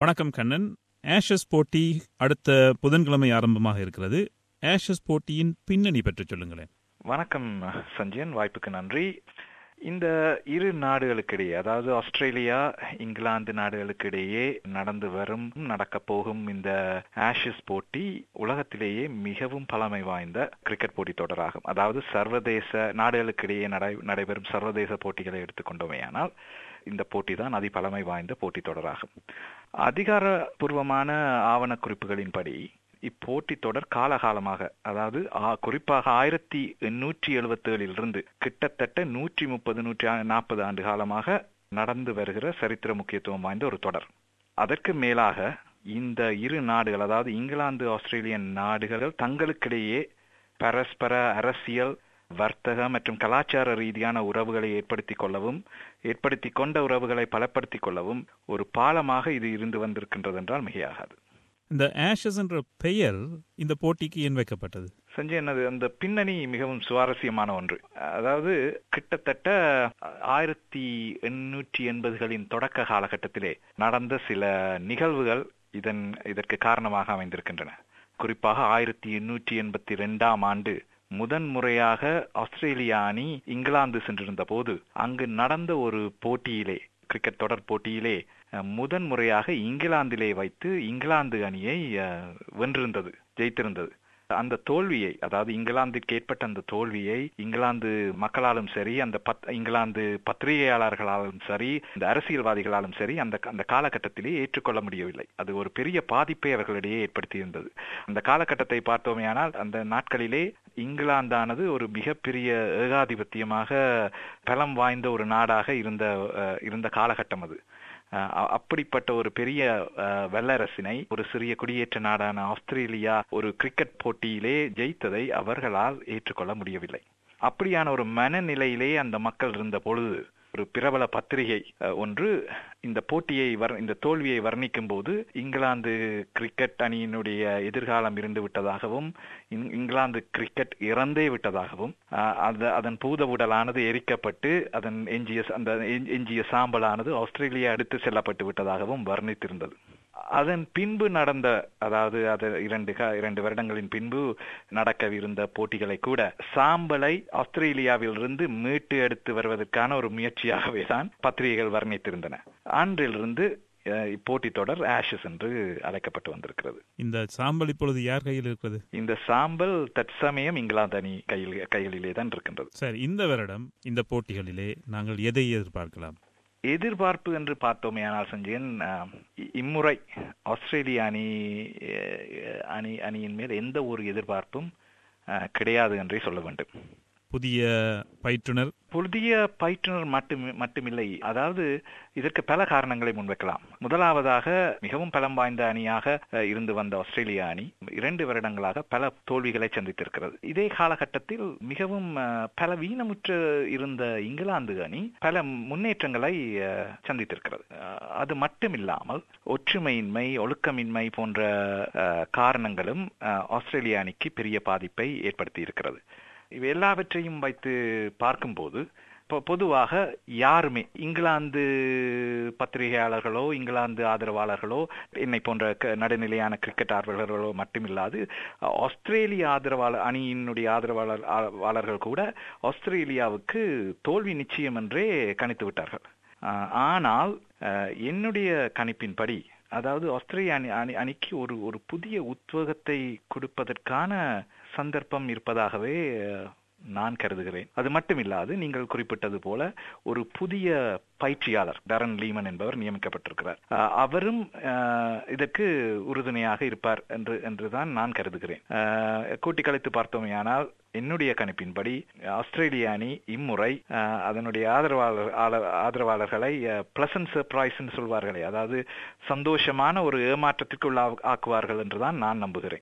வணக்கம் கண்ணன் ஆஷஸ் போட்டி அடுத்த புதன்கிழமை ஆரம்பமாக இருக்கிறது ஆஷஸ் போட்டியின் பின்னணி பற்றி சொல்லுங்களேன் வணக்கம் சஞ்சயன் வாய்ப்புக்கு நன்றி இந்த இரு நாடுகளுக்கிடையே அதாவது ஆஸ்திரேலியா இங்கிலாந்து நாடுகளுக்கிடையே நடந்து வரும் நடக்க போகும் இந்த ஆஷஸ் போட்டி உலகத்திலேயே மிகவும் பழமை வாய்ந்த கிரிக்கெட் போட்டி தொடராகும் அதாவது சர்வதேச நாடுகளுக்கிடையே நடை நடைபெறும் சர்வதேச போட்டிகளை எடுத்துக்கொண்டோமேயானால் இந்த போட்டி தான் அதி பழமை வாய்ந்த போட்டி தொடராகும் அதிகாரப்பூர்வமான ஆவணக்குறிப்புகளின்படி இப்போட்டி தொடர் காலகாலமாக அதாவது குறிப்பாக ஆயிரத்தி எண்ணூற்றி எழுபத்தி ஏழிலிருந்து கிட்டத்தட்ட நூற்றி முப்பது நூற்றி நாற்பது ஆண்டு காலமாக நடந்து வருகிற சரித்திர முக்கியத்துவம் வாய்ந்த ஒரு தொடர் அதற்கு மேலாக இந்த இரு நாடுகள் அதாவது இங்கிலாந்து ஆஸ்திரேலியன் நாடுகள் தங்களுக்கிடையே பரஸ்பர அரசியல் வர்த்தக மற்றும் கலாச்சார ரீதியான உறவுகளை ஏற்படுத்தி கொள்ளவும் ஏற்படுத்தி கொண்ட உறவுகளை பலப்படுத்திக் கொள்ளவும் ஒரு பாலமாக இது இருந்து வந்திருக்கின்றது என்றால் மிகையாகாது இந்த ஆஷஸ் என்ற பெயர் இந்த போட்டிக்கு ஏன் வைக்கப்பட்டது சஞ்சய் என்னது அந்த பின்னணி மிகவும் சுவாரஸ்யமான ஒன்று அதாவது கிட்டத்தட்ட ஆயிரத்தி எண்ணூற்றி எண்பதுகளின் தொடக்க காலகட்டத்திலே நடந்த சில நிகழ்வுகள் இதன் இதற்கு காரணமாக அமைந்திருக்கின்றன குறிப்பாக ஆயிரத்தி எண்ணூற்றி எண்பத்தி ரெண்டாம் ஆண்டு முதன் முறையாக ஆஸ்திரேலியா அணி இங்கிலாந்து சென்றிருந்த போது அங்கு நடந்த ஒரு போட்டியிலே கிரிக்கெட் தொடர் போட்டியிலே முதன் முறையாக இங்கிலாந்திலே வைத்து இங்கிலாந்து அணியை வென்றிருந்தது ஜெயித்திருந்தது அந்த தோல்வியை அதாவது இங்கிலாந்திற்கு ஏற்பட்ட அந்த தோல்வியை இங்கிலாந்து மக்களாலும் சரி அந்த பத் இங்கிலாந்து பத்திரிகையாளர்களாலும் சரி இந்த அரசியல்வாதிகளாலும் சரி அந்த அந்த காலகட்டத்திலே ஏற்றுக்கொள்ள முடியவில்லை அது ஒரு பெரிய பாதிப்பை அவர்களிடையே ஏற்படுத்தியிருந்தது அந்த காலகட்டத்தை பார்த்தோமேயானால் அந்த நாட்களிலே இங்கிலாந்தானது ஒரு மிகப்பெரிய ஏகாதிபத்தியமாக பலம் வாய்ந்த ஒரு நாடாக இருந்த இருந்த காலகட்டம் அது அப்படிப்பட்ட ஒரு பெரிய வல்லரசினை ஒரு சிறிய குடியேற்ற நாடான ஆஸ்திரேலியா ஒரு கிரிக்கெட் போட்டியிலே ஜெயித்ததை அவர்களால் ஏற்றுக்கொள்ள முடியவில்லை அப்படியான ஒரு மனநிலையிலே அந்த மக்கள் இருந்த பொழுது ஒரு பிரபல பத்திரிகை ஒன்று இந்த போட்டியை வர் இந்த தோல்வியை வர்ணிக்கும் போது இங்கிலாந்து கிரிக்கெட் அணியினுடைய எதிர்காலம் இருந்து விட்டதாகவும் இங்கிலாந்து கிரிக்கெட் இறந்தே விட்டதாகவும் அதன் பூத உடலானது எரிக்கப்பட்டு அதன் எஞ்சிய அந்த எஞ்சிய சாம்பலானது ஆஸ்திரேலியா எடுத்து செல்லப்பட்டு விட்டதாகவும் வர்ணித்திருந்தது அதன் பின்பு நடந்த அதாவது அது இரண்டு இரண்டு வருடங்களின் பின்பு நடக்கவிருந்த போட்டிகளை கூட சாம்பலை ஆஸ்திரேலியாவிலிருந்து மீட்டு எடுத்து வருவதற்கான ஒரு முயற்சியாகவே தான் பத்திரிகைகள் வர்ணித்திருந்தன அன்றிலிருந்து இப்போட்டி தொடர் ஆஷஸ் என்று அழைக்கப்பட்டு வந்திருக்கிறது இந்த சாம்பல் இப்பொழுது யார் கையில் இருக்கிறது இந்த சாம்பல் தற்சமயம் இங்கிலாந்து அணி கையில் கைகளிலே தான் இருக்கின்றது சரி இந்த வருடம் இந்த போட்டிகளிலே நாங்கள் எதை எதிர்பார்க்கலாம் எதிர்பார்ப்பு என்று பார்த்தோமே ஆனால் சஞ்சயன் இம்முறை ஆஸ்திரேலிய அணி அணி அணியின் மேல் எந்த ஒரு எதிர்பார்ப்பும் கிடையாது என்றே சொல்ல வேண்டும் புதிய பயிற்றுனர் புதிய பயிற்றுனர் மட்டும் மட்டுமில்லை அதாவது இதற்கு பல காரணங்களை முன்வைக்கலாம் முதலாவதாக மிகவும் பலம் வாய்ந்த அணியாக இருந்து வந்த ஆஸ்திரேலியா அணி இரண்டு வருடங்களாக பல தோல்விகளை சந்தித்திருக்கிறது இதே காலகட்டத்தில் மிகவும் பல வீணமுற்று இருந்த இங்கிலாந்து அணி பல முன்னேற்றங்களை சந்தித்திருக்கிறது அது மட்டுமில்லாமல் ஒற்றுமையின்மை ஒழுக்கமின்மை போன்ற காரணங்களும் ஆஸ்திரேலிய அணிக்கு பெரிய பாதிப்பை ஏற்படுத்தி இருக்கிறது இவை எல்லாவற்றையும் வைத்து பார்க்கும்போது இப்போ பொதுவாக யாருமே இங்கிலாந்து பத்திரிகையாளர்களோ இங்கிலாந்து ஆதரவாளர்களோ என்னை போன்ற நடுநிலையான கிரிக்கெட் ஆர்வலர்களோ மட்டுமில்லாது ஆஸ்திரேலிய ஆதரவாளர் அணியினுடைய ஆதரவாளர்கள் கூட ஆஸ்திரேலியாவுக்கு தோல்வி நிச்சயம் என்றே கணித்து விட்டார்கள் ஆனால் என்னுடைய கணிப்பின்படி அதாவது ஆஸ்திரேலிய அணி அணி அணிக்கு ஒரு ஒரு புதிய உத்வேகத்தை கொடுப்பதற்கான சந்தர்ப்பம் இருப்பதாகவே நான் கருதுகிறேன் அது மட்டுமில்லாது நீங்கள் குறிப்பிட்டது போல ஒரு புதிய பயிற்சியாளர் டரன் லீமன் என்பவர் நியமிக்கப்பட்டிருக்கிறார் அவரும் இதற்கு உறுதுணையாக இருப்பார் என்று என்றுதான் நான் கருதுகிறேன் கூட்டி கழித்து பார்த்தோமேயானால் என்னுடைய கணிப்பின்படி ஆஸ்திரேலிய அணி இம்முறை அதனுடைய ஆதரவாளர் ஆதரவாளர்களை பிளசன்ட் சர்ப்ரைஸ் சொல்வார்களே அதாவது சந்தோஷமான ஒரு ஏமாற்றத்திற்குள் ஆக்குவார்கள் என்றுதான் நான் நம்புகிறேன்